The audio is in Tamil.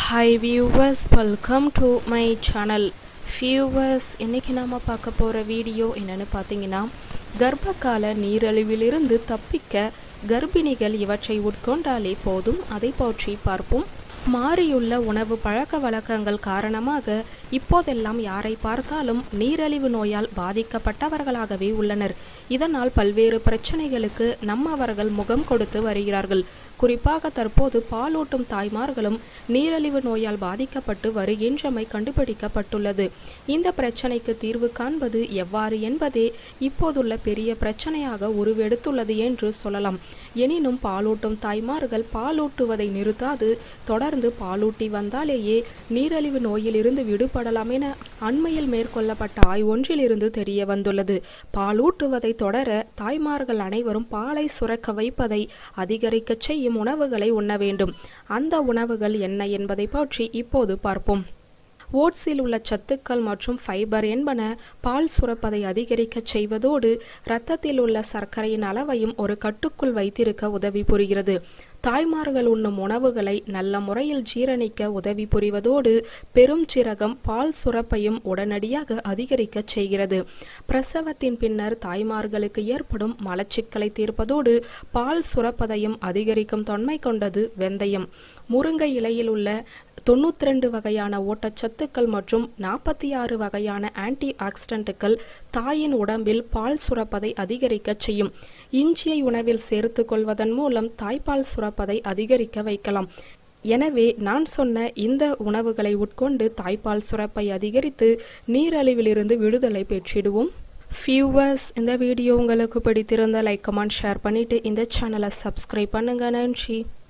hi viewers welcome to my channel viewers இன்றைக்கி நாம் பார்க்க போகிற வீடியோ என்னென்னு பார்த்தீங்கன்னா கர்ப்பகால நீரழிவிலிருந்து தப்பிக்க கர்ப்பிணிகள் இவற்றை உட்கொண்டாலே போதும் அதை பற்றி பார்ப்போம் மாறியுள்ள உணவு பழக்க வழக்கங்கள் காரணமாக இப்போதெல்லாம் யாரை பார்த்தாலும் நீரழிவு நோயால் பாதிக்கப்பட்டவர்களாகவே உள்ளனர் இதனால் பல்வேறு பிரச்சனைகளுக்கு நம்மவர்கள் முகம் கொடுத்து வருகிறார்கள் குறிப்பாக தற்போது பாலூட்டும் தாய்மார்களும் நீரழிவு நோயால் பாதிக்கப்பட்டு வருகின்றமை கண்டுபிடிக்கப்பட்டுள்ளது இந்த பிரச்சனைக்கு தீர்வு காண்பது எவ்வாறு என்பதே இப்போதுள்ள பெரிய பிரச்சனையாக உருவெடுத்துள்ளது என்று சொல்லலாம் எனினும் பாலூட்டும் தாய்மார்கள் பாலூட்டுவதை நிறுத்தாது தொடர்ந்து பாலூட்டி வந்தாலேயே நீரழிவு நோயிலிருந்து விடுபடலாம் என அண்மையில் மேற்கொள்ளப்பட்ட ஆய்வொன்றிலிருந்து தெரிய வந்துள்ளது பாலூட்டுவதை தொடர தாய்மார்கள் அனைவரும் பாலை சுரக்க வைப்பதை அதிகரிக்கச் செய்யும் உணவுகளை உண்ண வேண்டும் அந்த உணவுகள் என்ன என்பதை பற்றி இப்போது பார்ப்போம் ஓட்ஸில் உள்ள சத்துக்கள் மற்றும் ஃபைபர் என்பன பால் சுரப்பதை அதிகரிக்கச் செய்வதோடு இரத்தத்தில் உள்ள சர்க்கரையின் அளவையும் ஒரு கட்டுக்குள் வைத்திருக்க உதவி புரிகிறது தாய்மார்கள் உண்ணும் உணவுகளை நல்ல முறையில் ஜீரணிக்க உதவி புரிவதோடு பெரும் சிரகம் பால் சுரப்பையும் உடனடியாக அதிகரிக்கச் செய்கிறது பிரசவத்தின் பின்னர் தாய்மார்களுக்கு ஏற்படும் மலச்சிக்கலை தீர்ப்பதோடு பால் சுரப்பதையும் அதிகரிக்கும் தொன்மை கொண்டது வெந்தயம் முருங்கை இலையில் உள்ள தொண்ணூத்தி ரெண்டு வகையான ஊட்டச்சத்துக்கள் மற்றும் நாற்பத்தி ஆறு வகையான ஆன்டி ஆக்சிடென்ட்டுகள் தாயின் உடம்பில் பால் சுரப்பதை அதிகரிக்கச் செய்யும் இஞ்சியை உணவில் சேர்த்து கொள்வதன் மூலம் தாய்ப்பால் சுரப்பதை அதிகரிக்க வைக்கலாம் எனவே நான் சொன்ன இந்த உணவுகளை உட்கொண்டு தாய்ப்பால் சுரப்பை அதிகரித்து நீரழிவிலிருந்து விடுதலை பெற்றிடுவோம் ஃபியூவர்ஸ் இந்த வீடியோ உங்களுக்கு பிடித்திருந்த லைக் கமெண்ட் ஷேர் பண்ணிவிட்டு இந்த சேனலை சப்ஸ்கிரைப் பண்ணுங்க நன்றி